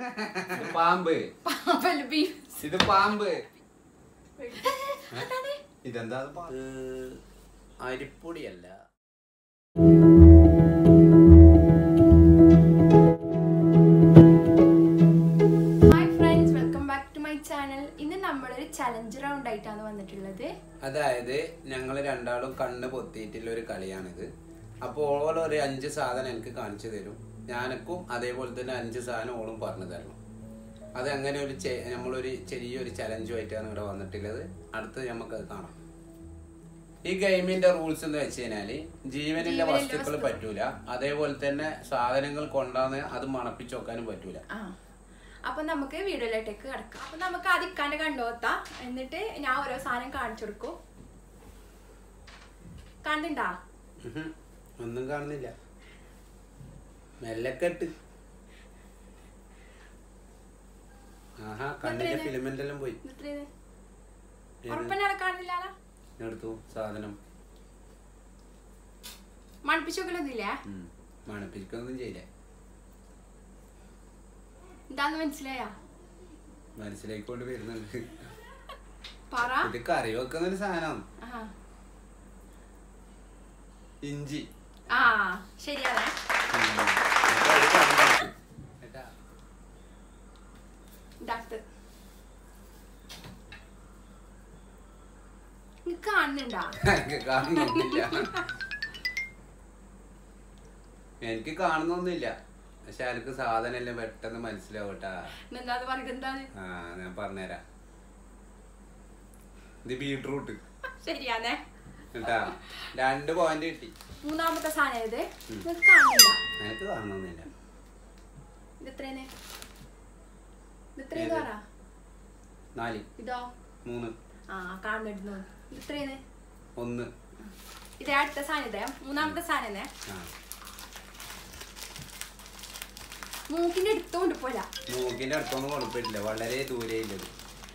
ഇത് പാമ്പ് പാമ്പല്ല ബീഫ് ഇത് പാമ്പ് അതാണ് ഇതെന്താ അത് പാമ്പ്? ഇത് അരിപ്പൊടിയല്ല hi friends welcome back to my channel ഇന്ന് നമ്മളൊരു ചലഞ്ച് റൗണ്ട് ആയിട്ടാണ് വന്നിട്ടുള്ളത് അതായത് ഞങ്ങൾ രണ്ടാളും കണ്ണ് പൊത്തിയിട്ടുള്ള ഒരു കളിയാണിത് അപ്പോൾ ഓൾ ഒരു അഞ്ച് സാധനം എനിക്ക് കാണിച്ചു തരും ഞാനക്കും അതേപോലെ തന്നെ അഞ്ച് സാധനം ഓളും പറഞ്ഞു തരണം അത് അങ്ങനെ ഒരു ചെ- നമ്മളൊരു ചെറിയൊരു ചലഞ്ചുമായിട്ടാണ് ഇവിടെ വന്നിട്ടുള്ളത് അടുത്ത് നമുക്കത് കാണാം ഈ ഗെയിമിന്റെ റൂൾസ് എന്ന് വെച്ച് കഴിഞ്ഞാല് ജീവനുള്ള ജീവനുള്ള വസ്തുക്കൾ വസ്തു. പറ്റൂല അതേപോലെ തന്നെ സാധനങ്ങൾ കൊണ്ടാന്ന് അത് മണപ്പിച്ച് വെക്കാനും പറ്റൂല ആ അപ്പൊ നമുക്ക് വീഡിയോയിലോട്ടേക്ക് കിടക്കാം അപ്പൊ നമുക്ക് ആദ്യം ഇക്കാന്റെ കണ്ടുപോത്താം എന്നിട്ട് ഞാൻ ഓരോ സാധനം കാണിച്ചു കൊടുക്കും കണ്ടിണ്ടാ ഉഹും. ഒന്നും കാണുന്നില്ല മെല്ലക്കെട്ട് ആഹാ കണ്ണിന്റെ എത്രയാണ്? ഫിലിമെന്റ് എല്ലാം പോയി ഇത്രയത് ഏത്? ഉറപ്പന്നെ കാണില്ലാലോ എടുത്തു സാധനം മണപ്പിച്ചു നോക്കലൊന്നുമില്ലേ ഉം. മണപ്പിക്കൊന്നും ചെയ്യില്ല എന്താന്ന് മനസ്സിലായാ മനസ്സിലായിക്കൊണ്ട് വരുന്നുണ്ട് പറ ഇത് കറി വെക്കുന്ന ഒരു സാധനം ആ ഇഞ്ചി ആ ശരിയാണ് ഉം. എന്നിട്ട് അത് കണ്ടാക്കി. കേട്ടാ? ഡാക്ടർ നീ കാണുന്നുണ്ടാ എനിക്ക് കാണുന്നൊന്നുമില്ല എനിക്ക് കാണുന്നൊന്നുമില്ല പക്ഷെ എനിക്ക് സാധനം എല്ലാം പെട്ടെന്ന് മനസ്സിലാവട്ടാ എന്താന്ന് പറയുന്നത് എന്താണ് ആ ഞാൻ പറഞ്ഞുതരാം ഇത് ബീട്രൂട്ട് ശരിയാണേ കേട്ടാ രണ്ട് പോയിന്റ് കിട്ടി മൂന്നാമത്തെ സാധനം ഇത് നിനക്ക് കാണുന്നുണ്ടാ എനിക്ക് കാണുന്നൊന്നുമില്ല ഇത് എത്രയാണ് ഇത് എത്രയാണ് ഏത്? പറ നാല് ഇതോ മൂന്ന് ആ കാണുന്നുണ്ട് ഇത് എത്രയാണ് ഒന്ന് ഇത് അടുത്ത സാധനം ഇതേ മൂന്നാമത്തെ സാധനം ഇതേ ആ മൂക്കിന്റെ എടുത്തോണ്ട് പോല മൂക്കിന്റെ അടുത്തൊന്നും കുഴപ്പമില്ല വളരെ ദൂരെ ഇല്ലത്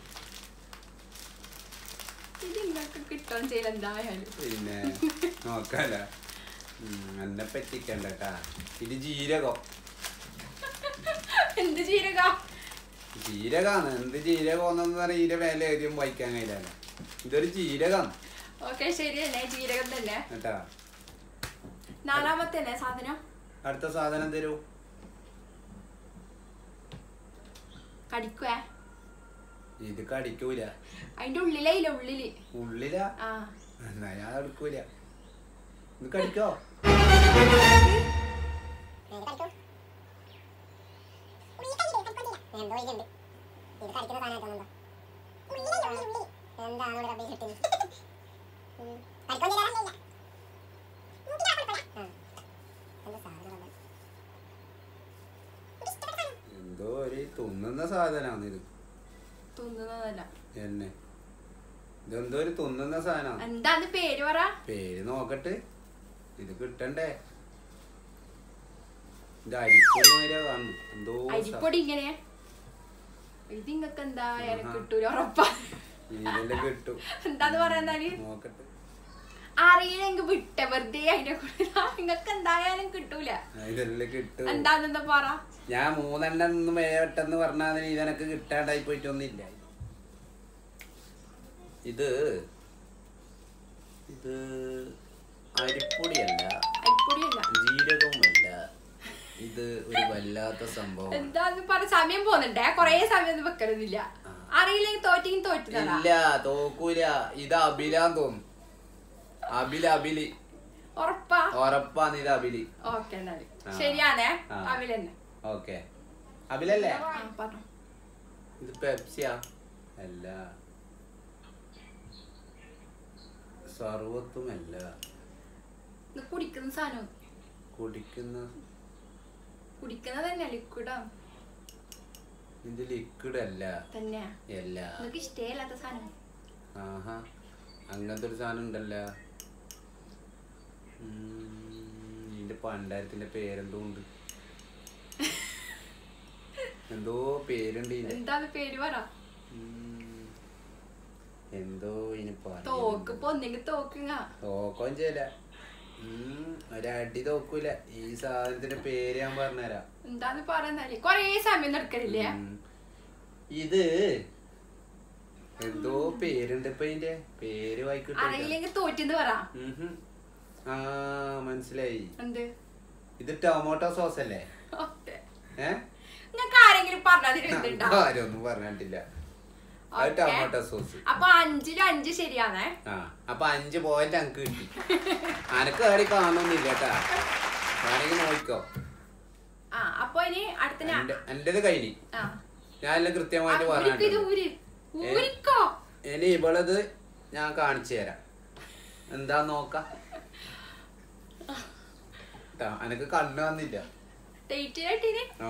ഇത് നിങ്ങൾക്ക് കിട്ടുകയും ചെയ്യില്ല എന്തായാലും പിന്നെ നോക്കാല എന്നെ പറ്റിക്കണ്ട കേട്ടാ ഇത് ജീരകം എന്ത് ജീരക ജീരകാണ് എന്ത് ജീരകം പറഞ്ഞാൽ ഈര വില ഏരിയും വായിക്കാൻ കഴിയില്ല ഇതൊരു ജീരകം ഓക്കെ ശരിയല്ലേ ജീരകം തന്നെ കേട്ടാ നാലാമത്തെ അല്ലേ സാധനം അടുത്ത സാധനം തരൂ കടിക്കുവേ ഇത് കടിക്കൂല അതിന്റെ ഉള്ളിലേ ഇല്ല ഉള്ളില് ഉള്ളിലാ ആ എന്നാ ഞാൻ എടുക്കൂല ഇത് കടിക്കോ എന്തോ ഇതുണ്ട് ഇത് കളിക്കുന്ന സാധനം എന്താണ് ഇവിടെ ഡബിൾ കിട്ടുന്നത് എന്തോ ഒരു തുന്നുന്ന സാധനമാണ് ഇത് തിന്നുന്നതല്ല എന്നെ ഇതെന്തോ ഒരു തുന്നുന്ന സാധനമാണ് എന്താന്ന് പേര് പറ പേര് നോക്കട്ടെ ഇത് കിട്ടണ്ടേ ഇത് അരിപ്പൊടി മാതിരിയാ കാണുന്നു എന്തോ സ- അരിപ്പൊടി ഇങ്ങനെ ഇത് ഇങ്ങക്ക് എന്തായാലും ആഹാ. കിട്ടൂല ഉറപ്പാ ഇതിലെല്ലാം കിട്ടും എന്താന്ന് പറയാന്നാല് നോക്കട്ടെ അറിയില്ലെങ്കിൽ വിട്ട വെറുതെ അതിനെ കൂടെ നിങ്ങക്ക് എന്തായാലും കിട്ടൂല ആ, ഇതെല്ലാം കിട്ടും എന്താന്നെന്താ പറ ഞാൻ മൂന്നെണ്ണം ഒന്ന് വേവട്ടെന്ന് പറഞ്ഞാൽ ഇതെനക്ക് കിട്ടാണ്ടായി പോയിട്ടൊന്നുമില്ല ഇത് ഇത് അരിപ്പൊടിയല്ല അരിപ്പൊടിയല്ല ജീരകവുമല്ല ഇത് ഒരു വല്ലാത്ത സംഭവം എന്താന്ന് പറ സമയം പോകുന്നുണ്ടേ കൊറേ സമയം ഒന്നും വെക്കരുന്നില്ല അറിയില്ലെങ്കിൽ തോറ്റെങ്കിൽ തോറ്റു തരാം ഇല്ല തോക്കൂല ഇത് അബിലാന്ന് തോന്നുന്നു അബില അബിലി ഉറപ്പാ ഉറപ്പാണ് ഇത് അബിലി ഓക്കെ എന്നാല് ആ. ശരിയാണേ ആ. അവിലെന്നെ ഓക്കെ അബിലല്ലേ ആ പറഞ്ഞു ഇത് പെപ്സിയാ അല്ല സർവത്തുമല്ല ഇത് കുടിക്കുന്ന സാധനം കുടിക്കുന്ന കുടിക്കുന്നത് തന്നെ ലിക്വിഡാ ഇത് ലിക്വിഡ് അല്ല തന്നെയാ അല്ല നിനക്ക് ഇഷ്ടമില്ലാത്ത സാധനം ആഹാ അങ്ങനത്തെ ഒരു സാധനം ഉണ്ടല്ലോ ഉം, ഇതിന്റെ പണ്ടാരത്തിന്റെ പേരെന്തോ ഉണ്ട് എന്തോ പേരുണ്ട് ഇതിന്റെ എന്താന്ന് പേര് പറ ഉം, എന്തോ ഇനി തോക്ക് ഇപ്പൊ ഒന്നെങ്കിൽ തോക്കുങ്ങ തോക്കം ചെയ്യല ഉം, ഒരടി തോക്കൂല ഈ സാധനത്തിന്റെ പേര് ഞാൻ പറഞ്ഞുതരാം എന്താന്ന് പറയുന്നല്ലേ കൊറേ സമയം നടക്കലില്ലേ ഉം. ഇത് എന്തോ പേരുണ്ട് ഇപ്പൊ ഇതിന്റെ പേര് വായിക്കട്ടെ അറിയില്ലെങ്കിൽ തോറ്റെന്ന് പറ ആ മനസ്സിലായി എന്ത് ഇത് ടൊമാറ്റോ സോസ് അല്ലേ ഏ നിങ്ങൾക്ക് ആരെങ്കിലും പറഞ്ഞതിന് എന്തുണ്ടോ കാര്യമൊന്നും പറഞ്ഞിട്ടില്ല അത് ഓക്കേ. ടൊമാറ്റോ സോസ് അപ്പൊ അഞ്ചിലും അഞ്ച് ശരിയാണേ ആ അപ്പൊ അഞ്ച് പോയിന്റ് അനക്ക് കിട്ടി അനക്ക് ആടി കാണുന്നില്ല കേട്ടാ വേണമെങ്കിൽ നോക്കിക്കോ ആ അപ്പൊ ഇനി അടുത്ത ഞാൻ എന്റെ എന്റേത് കഴിഞ്ഞു ആ ഞാനെല്ലാം കൃത്യമായിട്ട് ആ, ഊരിക്ക് ഇത് പറഞ്ഞിട്ടുണ്ട് ഊരി ഊരിക്കോ ഇനി ഇവളത് ഞാൻ കാണിച്ചു തരാം എന്താ നോക്ക ട്ടാ, അനക്ക് കണ്ണു വന്നില്ല ഡേറ്റ് കേട്ടിന് ആ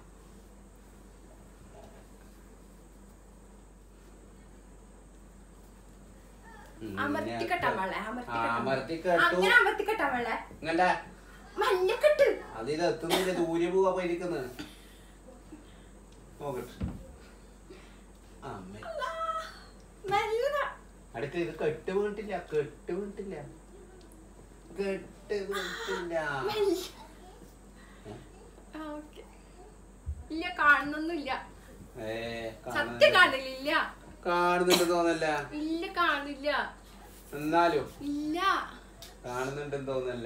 ഉം, അമർത്തി കെട്ടാൻ പാടില്ലേ അമർത്തി ആ, കെട്ടാൻ അമർത്തി പാടില്ലേ? കെട്ടു അങ്ങനെ അമർത്തി കെട്ടാൻ പാടില്ലേ ഇങ്ങണ്ട മഞ്ഞക്കെട്ട് അതിൽ എത്തുന്നില്ല ദൂരെ പോവാ പോയിരിക്കുന്നത് നോക്കട്ടെ അമ്മേ നല്ലതാ അടുത്ത് ഇത് കെട്ട് വീണിട്ടില്ല കെട്ട് വീണിട്ടില്ല കെട്ട് വീണിട്ടില്ല മെല്ലെ. ആ, ഓക്കേ. ഇല്ല കാണുന്നൊന്നുമില്ല ഏ സത്യം കാണില്ല കാണുന്നുണ്ട് തോന്നല്ല ഇല്ല കാണില്ല എന്നാലും ഇല്ല കാണുന്നുണ്ടെന്ന് തോന്നല്ല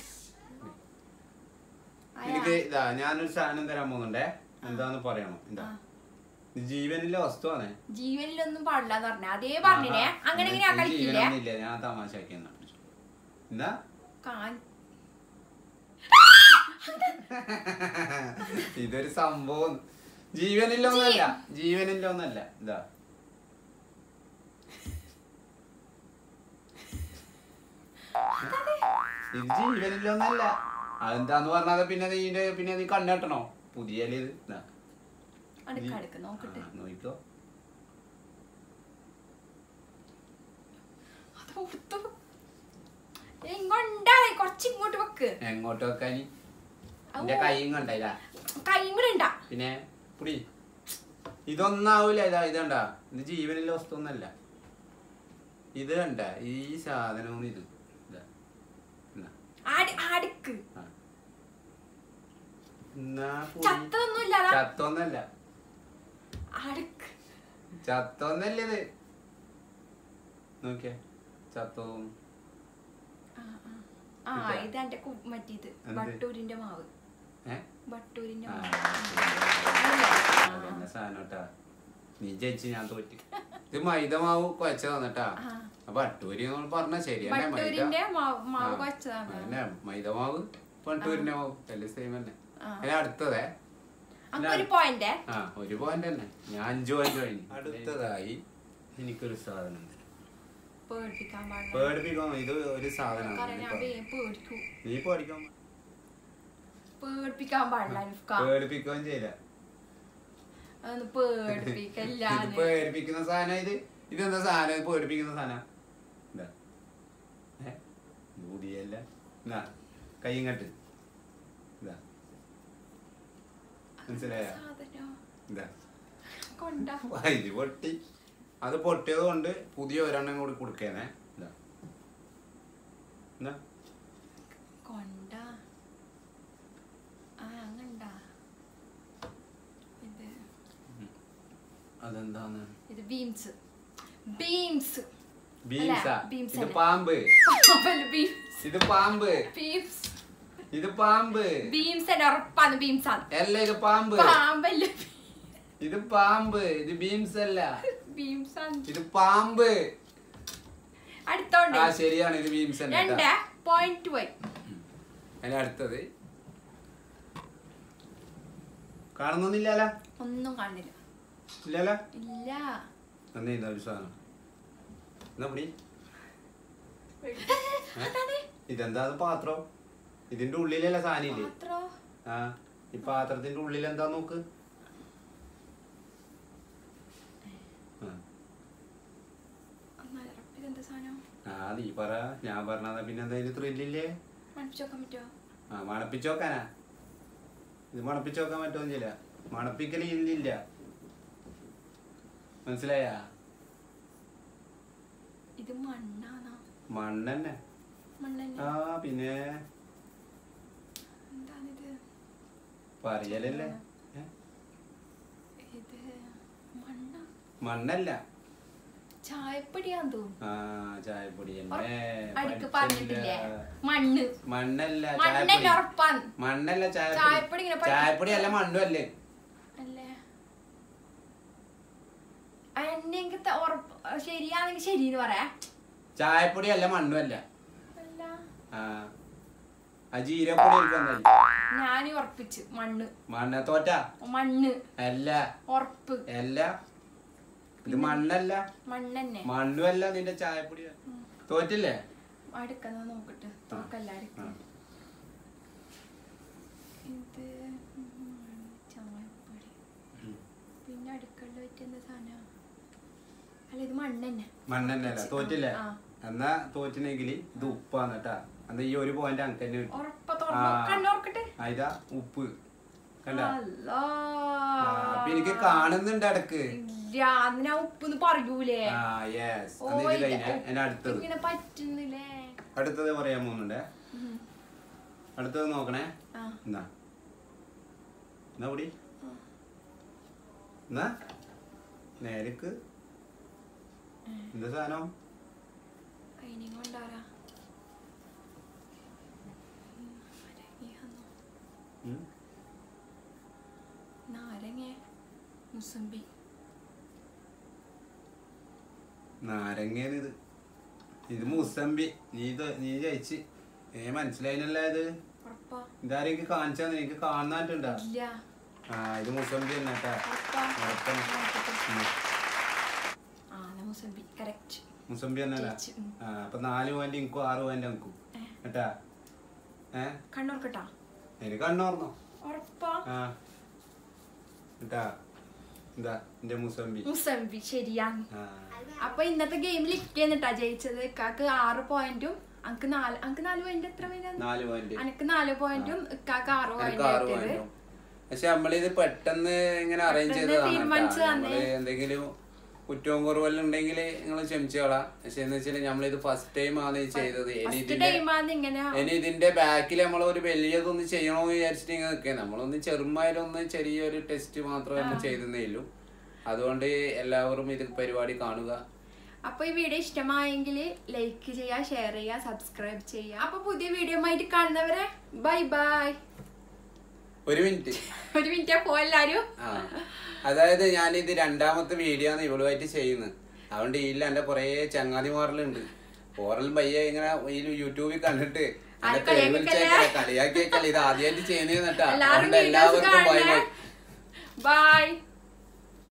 അയാ. എനിക്ക് ഇതാ ഞാനൊരു സാധനം തരാൻ പോകുന്നുണ്ടേ എന്താന്ന് പറയണം എന്താ ആ. ഇത് ജീവനിലെ വസ്തുവാണ് ജീവനിലൊന്നും പാടില്ല എന്ന് പറഞ്ഞ അതേ പറഞ്ഞിനെ അങ്ങനെ എങ്ങനെയാ കളിക്കില്ലേ ജീവനൊന്നുമില്ല ഞാൻ തമാശാക്കി എന്താ കാ- ഇതൊരു സംഭവം ജീവനില്ലൊന്നല്ല ജീവനില്ലൊന്നല്ല ഇതാ ഇത് ജീവനില്ലൊന്നല്ല അതെന്താന്ന് പറഞ്ഞാൽ പിന്നെ നീന്റെ പിന്നെ നീ കണ്ണെട്ടണോ പുതിയ ഇത് ഇതാ. അടുക്ക അടുക്ക നോക്കട്ടെ ആ, നോക്കിക്കോ അത് കൊടുത്തു ഇങ്ങോണ്ടാണ് കുറച്ച് ഇങ്ങോട്ട് വെക്ക് എങ്ങോട്ട് വെക്കാനി ഔ. എന്റെ കൈയും കണ്ടില്ല കൈയും കൂടെ ഉണ്ടാ പിന്നെ പുടി ഇതൊന്നാവൂല ഇതാ ഇതണ്ട ഇത് ജീവനുള്ള വസ്തു ഒന്നല്ല ഇത് കണ്ട ഈ സാധനവും ഇത് ഇതാ. ഇന്നാ. ആടി ആടിക്ക് ആ. എന്നാ പുടി. ചത്തൊന്നുമില്ല അതാ ചത്തൊന്നല്ല ആടിക്ക് ചത്തൊന്നല്ല ഇത് നോക്കിയേ ചത്തോന്നും ആ, ആ. ആ ഇതാ. ഇത് എന്റെ കു- മറ്റേത് എന്ത്? ബട്ടൂരിന്റെ മാവ് ഏ ബട്ടൂരിന്റെ ആ, മാവ് അതന്നെ സാധനം കേട്ടാ നീ ജയിച്ച് ഞാൻ തോറ്റി ഇത് മൈദ മാവ് കുഴച്ച തന്നിട്ടാ ആ. അപ്പൊ അട്ടൂരി നമ്മൾ പറഞ്ഞ ശരിയല്ലേ മൈദ ബട്ടൂരിന്റെ മാവ് മാവ് ആ. കുഴച്ചതാണ് അതന്നെ മൈദ മാവ് പട്ടൂരിന്റെ മാവ് എല്ലാം സെയിം തന്നെ ആ. അതിന് അടുത്തതേ അപ്പൊ ഒരു പോയിന്റ് ആ ഒരു പോയിന്റ് തന്നെ ഞാൻ അഞ്ചു പോയിന്റ് കഴിഞ്ഞു അടുത്തതായി എനിക്കൊരു സാധനം ഉണ്ട്. പേടിപ്പിക്കാൻ പാടില്ല പേടിപ്പിക്കാൻ ഇത് ഒരു സാധനമാണ് കാരണം ഞാൻ ഇപ്പൊ. വേഗം പേടിക്കും നീ പേടിക്കാൻ പേടിപ്പിക്കാൻ പാടില്ല അനുഫ്ക പേടിപ്പിക്കുകയും ചെയ്യില്ല അതൊന്ന് പേടിപ്പിക്കല്ല ഇത് പേടിപ്പിക്കുന്ന സാധനം ഇത് ഇതെന്താ സാധനം ഇത് പേടിപ്പിക്കുന്ന സാധനം ഇതാ ഏ ബൂതിയല്ല എന്നാ കയ്യും കെട്ട് ഇതാ മനസ്സിലായ സാധനം ഇതാ കൊണ്ടാ ഇത് പൊട്ടി അത് പൊട്ടിയത് കൊണ്ട് പുതിയ ഒരെണ്ണം കൂടി കൊടുക്കേനെ ഇതാ എന്നാ കൊണ്ട ആ അങ്ങണ്ടാ ഇത് അതെന്താന്ന് ഇത് ബീംസ് ബീംസ് ബീംസാ beams ഇത് അല്ല. പാമ്പ് ബീംസ് ഇത് പാമ്പ് ബീംസ് ഇത് പാമ്പ് ബീംസ് തന്നെ ഉറപ്പാണ് ബീംസ് ആണ് അല്ല ഇത് പാമ്പ് പാമ്പല്ല ഇത് പാമ്പ് ഇത് ബീംസ് അല്ല ബീംസ് ആണ് ഇത് പാമ്പ് അടുത്തോണ്ട് ആ ശരിയാണ് ഇത് ബീംസ് തന്നെ രണ്ട് കേട്ടാ. പോയിന്റ് പോയി അതിന് അടുത്തത് കാണുന്നൊന്നില്ലല്ലോ ഒന്നും കാണില്ല ഇല്ലല്ലോ ഇല്ല എന്നേ ഇതാ ഒരു സാധനം എന്നാ പിടി അതാണ് ഇതെന്താ അത് പാത്രം ഇതിന്റെ ഉള്ളിലല്ല സാധനം ഇല്ലേ പാത്രോ ആ ഈ പാത്രത്തിന്റെ ഉള്ളിൽ എന്താ നോക്ക് ആ. എന്നാ ഇതെന്താ സാധനം ആ നീ പറ ഞാൻ പറഞ്ഞതാ പിന്നെ എന്താ ഇതിന് ത്രില്ലില്ലേ മണപ്പിച്ച് നോക്കാൻ പറ്റുമോ ആ മണപ്പിച്ച് നോക്കാനാ ഇത് മണപ്പിച്ച് നോക്കാൻ പറ്റുമെന്നില്ല മണപ്പിക്കൽ ഇല്ലില്ല മനസ്സിലായ ഇത് മണ്ണാണോ മണ്ണെന്നെ മണ്ണന്നെ ആ പിന്നെ എന്താണിത് പറയലല്ലേ ഏ? ഇത് മണ്ണ മണ്ണല്ല ചായപ്പൊടിയാന്ന് തോന്നുന്നു ആ ചായപ്പൊടി ഉറ- തന്നെ അടിക്ക് പഠിച്ചില്ല. പറഞ്ഞിട്ടില്ലേ മണ്ണ് മണ്ണല്ല മണ്ണല്ല ചായപ്പൊടി ഉറപ്പാന്ന് മണ്ണല്ല ചായപ്പൊടി ചായപ്പൊടി ഇങ്ങനെ പഠി- ചായപ്പൊടി അല്ല മണ്ണും അല്ലേ അല്ലേ എന്നെങ്കിൽ ഉറപ്പ് ശരിയാണെങ്കിൽ ശരിന്ന് പറയാ ചായപ്പൊടി അല്ല മണ്ണും അല്ല അല്ല ആ ആ ജീരപ്പൊടി എടുക്കാൻ ഞാൻ ഉറപ്പിച്ച് മണ്ണ് മണ്ണ തോറ്റ മണ്ണ് അല്ല ഉറപ്പ് അല്ല ഇത് മണ്ണല്ല മണ്ണെന്നെ മണ്ണും അല്ല നിന്റെ ചായപ്പൊടി തോറ്റില്ലേ അടുക്കുന്ന നോക്കട്ടെ തോക്കല്ല അടുക്ക ആ. ഇത് ചായപ്പൊടി ഉം. പിന്നെ അടുക്കള പറ്റുന്ന സാധനം അല്ല ഇത് മണ്ണെന്നെ മണ്ണെന്നല്ല തോറ്റില്ലേ ആ. എന്നാ തോറ്റിനെങ്കിൽ ഇത് ഉപ്പാന്ന് കേട്ടാ അന്ന് ഈ ഒരു പോയിന്റ് അനക്ക് തന്നെ കിട്ടും ഉറപ്പ തുറന്നു ആ. കണ്ണോർക്കട്ടെ ആ, ഇതാ ഉപ്പ് കണ്ട അല്ലാ. അപ്പൊ എനിക്ക് കാണുന്നുണ്ട് ഇടക്ക് ഇല്ല അന്ന് ഞാൻ ഉപ്പെന്ന് പറയൂലേ ആ യെസ് ഓ, ഇത് ഇത് കഴിഞ്ഞ എന്നെ അടുത്തത് ഇങ്ങനെ പറ്റുന്നില്ലേ അടുത്തത് പറയാൻ പോകുന്നുണ്ടേ ഉം. അടുത്തത് നോക്കണേ ആ. എന്നാ എന്നാ കൂടി എന്നാ നേരക്ക് എന്താ സാധനം അതിനെയും കൊണ്ടാരാ നാരങ്ങയാന്നോ? ഉം? നാരങ്ങ മുസമ്പി നാരങ്ങയാണ് ഇത് ഇത് മുസമ്പി നീ ഇത് നീ ജയിച്ച് ഏ മനസ്സിലായിനല്ല ഇത് ഉറപ്പാ ഇതാരെനിക്ക് കാണിച്ചാ എനിക്ക് കാണാനായിട്ടുണ്ടാ ഇല്ല ആ ഇത് മുസമ്പി തന്നെ കേട്ടാ ഉറപ്പാ ഉറപ്പാണ്. നോക്കട്ടെ. ഉം. ആ എന്നാ മുസമ്പി കറക്റ്റ് മുസമ്പി തന്നെയല്ല ജയിച്ച്, ഉം. ആ അപ്പൊ നാല് പോയിന്റ് എനിക്കും ആറ് പോയിന്റ് എനിക്കും കേട്ടാ ഏ കണ്ണോർക്കട്ടാ എനിക്ക് കണ്ണോർന്നോ ഉറപ്പാ ആ കേട്ടാ എന്താ എന്റെ മുസമ്പി മുസമ്പി ശരിയാണ് ആ അപ്പൊ ഇന്നത്തെ ഗെയിമിൽ ഇരിക്കുന്നിട്ടാ ജയിച്ചത് ഇക്കാക്ക് ആറ് പോയിന്റും അനക്ക് നാല് അനക്ക് നാല് പോയിന്റ് എത്ര പേരാണ് നാല് പോയിന്റ് അനക്ക് നാല് പോയിന്റും ഇക്കാക്ക് ആറ് എനിക്ക് ആറ് പോയിന്റ് പോയിന്റും പക്ഷെ നമ്മളിത് പെട്ടെന്ന് ഇങ്ങനെ അറേഞ്ച് പെട്ടെന്ന് ചെയ്തതാണ് തീരുമാനിച്ച് കേട്ടോ. തന്നെ. നമ്മള് എന്തെങ്കിലും കുറ്റവും കുറവെല്ലാം ഉണ്ടെങ്കിൽ നിങ്ങൾ ക്ഷമിച്ചോളാം പക്ഷെ എന്ന് വെച്ചാൽ നമ്മളിത് ഫസ്റ്റ് ടൈം ആണ് ഈ ചെയ്തത് ഇനി ഫസ്റ്റ് ഇതിന്റെ ടൈമാന്ന് ഇങ്ങനെ ഇനി ഇതിന്റെ ബാക്കിൽ നമ്മൾ ഒരു വലിയതൊന്ന് ചെയ്യണോന്ന് വിചാരിച്ചിട്ട് ഇങ്ങനെ നിൽക്കുക നമ്മളൊന്ന് ചെറുമായിലൊന്ന് ചെറിയൊരു ടെസ്റ്റ് മാത്രമേ നമ്മൾ ചെയ്തതേ ഉള്ളൂ അതുകൊണ്ട് എല്ലാവരും ഇത് പരിപാടി കാണുക അപ്പൊ ഈ വീഡിയോ ഇഷ്ടമായെങ്കിൽ ലൈക്ക് ചെയ്യുക ഷെയർ ചെയ്യുക സബ്സ്ക്രൈബ് ചെയ്യുക അപ്പൊ പുതിയ വീഡിയോ ആയിട്ട് കാണുന്നവരെ ബൈ ബൈ ഒരു മിനിറ്റ് ഒരു മിനിറ്റ് പോ എല്ലാരും ആ അതായത് ഞാനിത് രണ്ടാമത്തെ വീഡിയോ ആണ് ഇവളുമായിട്ട് ചെയ്യുന്നത് അതുകൊണ്ട് ഇതിൽ എന്റെ കൊറേ ചങ്ങാതിമാറിലുണ്ട് ഓറലും പയ്യ ഇങ്ങനെ ഈ യൂട്യൂബിൽ കണ്ടിട്ട് എന്നെ ആരെ തെരുവിൽ കളിയാക്കിക്കല്ലേ? ചേക്കല, കളിയാക്കിയേക്കല്ല ഇത് ആദ്യമായിട്ട് ചെയ്യുന്നേന്ന് കേട്ടാ എല്ലാവരും അതുകൊണ്ട് videos എല്ലാവർക്കും ബൈ ബൈ കാണണേ.